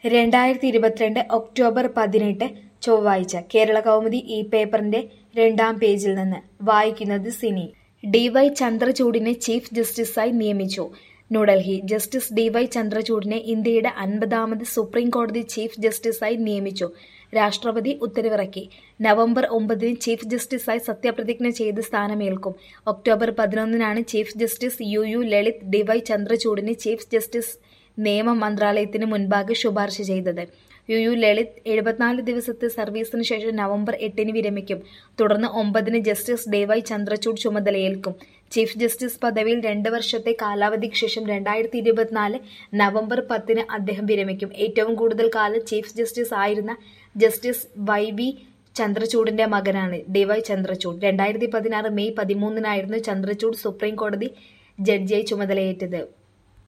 രണ്ടായിരത്തി ഇരുപത്തിരണ്ട് ഒക്ടോബർ പതിനെട്ട് ചൊവ്വാഴ്ച കേരള കൗമുദി ഈ പേപ്പറിന്റെ രണ്ടാം പേജിൽ നിന്ന് വായിക്കുന്നത് സിനി ഡി വൈ ചന്ദ്രചൂഡിനെ ചീഫ് ജസ്റ്റിസായി നിയമിച്ചു ന്യൂഡൽഹി ജസ്റ്റിസ് ഡി വൈ ചന്ദ്രചൂഡിനെ ഇന്ത്യയുടെ അൻപതാമത് സുപ്രീം കോടതി ചീഫ് ജസ്റ്റിസായി നിയമിച്ചു രാഷ്ട്രപതി ഉത്തരവിറക്കി നവംബർ ഒമ്പതിന് ചീഫ് ജസ്റ്റിസായി സത്യപ്രതിജ്ഞ ചെയ്ത് സ്ഥാനമേൽക്കും ഒക്ടോബർ പതിനൊന്നിനാണ് chief justice U U Lalit D Y ചന്ദ്രചൂഡിനെ ചീഫ് ജസ്റ്റിസ് നിയമ മന്ത്രാലയത്തിന് മുൻപാകെ ശുപാർശ ചെയ്തത് യു യു ലളിത് എഴുപത്തിനാല് ദിവസത്തെ സർവീസിന് ശേഷം നവംബർ എട്ടിന് വിരമിക്കും തുടർന്ന് ഒമ്പതിന് ജസ്റ്റിസ് ദേവൈ ചന്ദ്രചൂഡ് ചുമതലയേൽക്കും ചീഫ് ജസ്റ്റിസ് പദവിയിൽ രണ്ട് വർഷത്തെ കാലാവധിക്ക് ശേഷം രണ്ടായിരത്തി ഇരുപത്തിനാല് നവംബർ പത്തിന് അദ്ദേഹം വിരമിക്കും ഏറ്റവും കൂടുതൽ കാലം ചീഫ് ജസ്റ്റിസ് ആയിരുന്ന ജസ്റ്റിസ് വൈ വി ചന്ദ്രചൂഡിന്റെ മകനാണ് ഡി വൈ ചന്ദ്രചൂഡ് രണ്ടായിരത്തി പതിനാറ് മെയ് പതിമൂന്നിനായിരുന്നു ചന്ദ്രചൂഡ് സുപ്രീം കോടതി ജഡ്ജിയായി ചുമതലയേറ്റത്